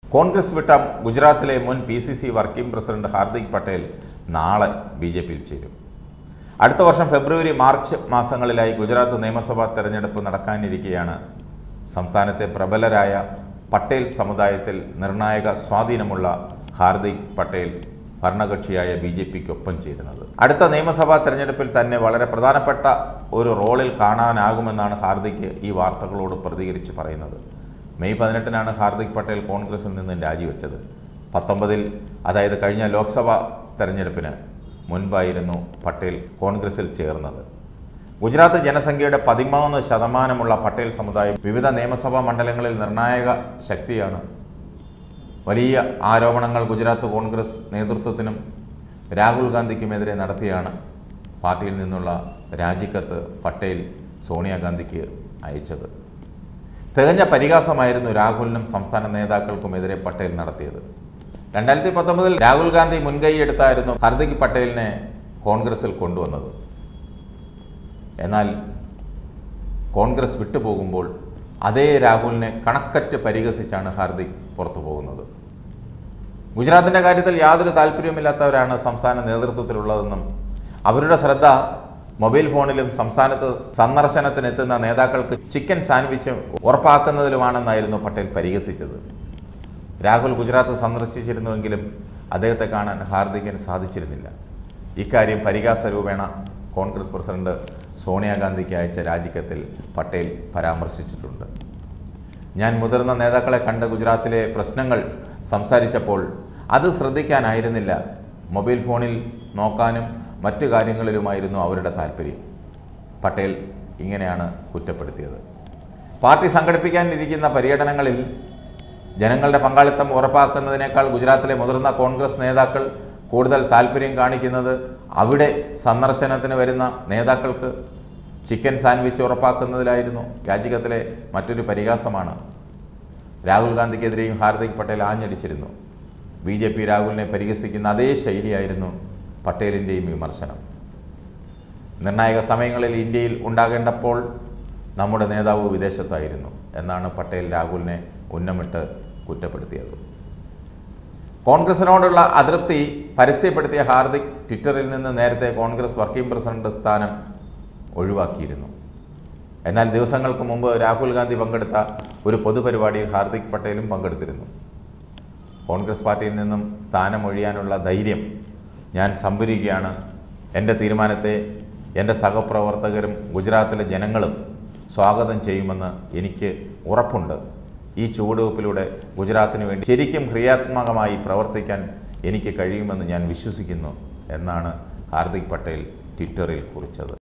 കോൺഗ്രസ് വിട്ട ഗുജറാത്തിലെ മുൻ P C C working president Hardik Patel നാളെ ബി ജെ പിയിൽ ചേരും അടുത്ത വർഷം ഫെബ്രുവരി മാർച്ച് മാസങ്ങളിലായി ഗുജറാത്ത് നിയമസഭാ തെരഞ്ഞെടുപ്പ് നടക്കാനിരിക്കെയാണ് സംസ്ഥാനത്തെ പ്രബലരായ പട്ടേൽ സമുദായത്തിൽ നിർണായക സ്വാധീനമുള്ള ഹാർദിക് പട്ടേൽ ഭരണകക്ഷിയായ ബി ജെ പിക്കൊപ്പം ചേരുന്നത് അടുത്ത നിയമസഭാ തെരഞ്ഞെടുപ്പിൽ തന്നെ വളരെ പ്രധാനപ്പെട്ട ഒരു റോളിൽ കാണാനാകുമെന്നാണ് ഹാർദിക് ഈ വാർത്തകളോട് പ്രതികരിച്ച് പറയുന്നത് മെയ് പതിനെട്ടിനാണ് ഹാർദിക് പട്ടേൽ കോൺഗ്രസിൽ നിന്നും രാജിവെച്ചത് പത്തൊമ്പതിൽ അതായത് കഴിഞ്ഞ ലോക്സഭാ തെരഞ്ഞെടുപ്പിന് മുൻപായിരുന്നു പട്ടേൽ കോൺഗ്രസിൽ ചേർന്നത് ഗുജറാത്ത് ജനസംഖ്യയുടെ പതിമൂന്ന് ശതമാനമുള്ള പട്ടേൽ സമുദായം വിവിധ നിയമസഭാ മണ്ഡലങ്ങളിൽ നിർണായക ശക്തിയാണ് വലിയ ആരോപണങ്ങൾ ഗുജറാത്ത് കോൺഗ്രസ് നേതൃത്വത്തിനും രാഹുൽ ഗാന്ധിക്കുമെതിരെ നടത്തിയാണ് പാർട്ടിയിൽ നിന്നുള്ള രാജിക്കത്ത് പട്ടേൽ സോണിയാഗാന്ധിക്ക് അയച്ചത് തികഞ്ഞ പരിഹാസമായിരുന്നു രാഹുലിനും സംസ്ഥാന നേതാക്കൾക്കുമെതിരെ പട്ടേൽ നടത്തിയത് രണ്ടായിരത്തി പത്തൊമ്പതിൽ രാഹുൽ ഗാന്ധി മുൻകൈയെടുത്തായിരുന്നു ഹർദിക് പട്ടേലിനെ കോൺഗ്രസിൽ കൊണ്ടുവന്നത് എന്നാൽ കോൺഗ്രസ് വിട്ടുപോകുമ്പോൾ അതേ രാഹുലിനെ കണക്കറ്റ് പരിഹസിച്ചാണ് ഹാർദിക് പുറത്തു പോകുന്നത് ഗുജറാത്തിൻ്റെ കാര്യത്തിൽ യാതൊരു താല്പര്യവുമില്ലാത്തവരാണ് സംസ്ഥാന നേതൃത്വത്തിലുള്ളതെന്നും അവരുടെ ശ്രദ്ധ മൊബൈൽ ഫോണിലും സംസ്ഥാനത്ത് സന്ദർശനത്തിനെത്തുന്ന നേതാക്കൾക്ക് ചിക്കൻ സാൻഡ്വിച്ച് ഉറപ്പാക്കുന്നതിലുമാണെന്നായിരുന്നു പട്ടേൽ പരിഹസിച്ചത് രാഹുൽ ഗുജറാത്ത് സന്ദർശിച്ചിരുന്നുവെങ്കിലും അദ്ദേഹത്തെ കാണാൻ ഹാർദിക്കിന് സാധിച്ചിരുന്നില്ല ഇക്കാര്യം പരിഹാസ രൂപേണ കോൺഗ്രസ് പ്രസിഡന്റ് സോണിയാഗാന്ധിക്ക് അയച്ച രാജിക്കത്തിൽ പട്ടേൽ പരാമർശിച്ചിട്ടുണ്ട് ഞാൻ മുതിർന്ന നേതാക്കളെ കണ്ട് ഗുജറാത്തിലെ പ്രശ്നങ്ങൾ സംസാരിച്ചപ്പോൾ അത് ശ്രദ്ധിക്കാനായിരുന്നില്ല മൊബൈൽ ഫോണിൽ നോക്കാനും മറ്റു കാര്യങ്ങളിലുമായിരുന്നു അവരുടെ താല്പര്യം പട്ടേൽ ഇങ്ങനെയാണ് കുറ്റപ്പെടുത്തിയത് പാർട്ടി സംഘടിപ്പിക്കാനിരിക്കുന്ന പര്യടനങ്ങളിൽ ജനങ്ങളുടെ പങ്കാളിത്തം ഉറപ്പാക്കുന്നതിനേക്കാൾ ഗുജറാത്തിലെ മുതിർന്ന കോൺഗ്രസ് നേതാക്കൾ കൂടുതൽ താല്പര്യം കാണിക്കുന്നത് അവിടെ സന്ദർശനത്തിന് വരുന്ന നേതാക്കൾക്ക് ചിക്കൻ സാൻഡ്വിച്ച് ഉറപ്പാക്കുന്നതിലായിരുന്നു രാജികത്തിലെ മറ്റൊരു പരിഹാസമാണ് രാഹുൽ ഗാന്ധിക്കെതിരെയും ഹാർദിക് പട്ടേൽ ആഞ്ഞടിച്ചിരുന്നു ബി ജെ പി രാഹുലിനെ പരിഹസിക്കുന്ന അതേ ശൈലിയായിരുന്നു പട്ടേലിൻ്റെയും വിമർശനം നിർണായക സമയങ്ങളിൽ ഇന്ത്യയിൽ ഉണ്ടാകേണ്ടപ്പോൾ നമ്മുടെ നേതാവ് വിദേശത്തായിരുന്നു എന്നാണ് പട്ടേൽ രാഹുലിനെ ഉന്നമിട്ട് കുറ്റപ്പെടുത്തിയത് കോൺഗ്രസിനോടുള്ള അതൃപ്തി പരസ്യപ്പെടുത്തിയ ഹാർദിക് ട്വിറ്ററിൽ നിന്ന് നേരത്തെ കോൺഗ്രസ് വർക്കിംഗ് പ്രസിഡന്റ് സ്ഥാനം ഒഴിവാക്കിയിരുന്നു എന്നാൽ ദിവസങ്ങൾക്ക് മുമ്പ് രാഹുൽ ഗാന്ധി പങ്കെടുത്ത ഒരു പൊതുപരിപാടിയിൽ ഹാർദിക് പട്ടേലും പങ്കെടുത്തിരുന്നു കോൺഗ്രസ് പാർട്ടിയിൽ നിന്നും സ്ഥാനമൊഴിയാനുള്ള ധൈര്യം ഞാൻ സംഭരിക്കുകയാണ് എൻ്റെ തീരുമാനത്തെ എൻ്റെ സഹപ്രവർത്തകരും ഗുജറാത്തിലെ ജനങ്ങളും സ്വാഗതം ചെയ്യുമെന്ന് എനിക്ക് ഉറപ്പുണ്ട് ഈ ചുവടുവെപ്പിലൂടെ ഗുജറാത്തിന് വേണ്ടി ശരിക്കും ക്രിയാത്മകമായി പ്രവർത്തിക്കാൻ എനിക്ക് കഴിയുമെന്ന് ഞാൻ വിശ്വസിക്കുന്നു എന്നാണ് ഹാർദിക് പട്ടേൽ ട്വിറ്ററിൽ കുറിച്ചത്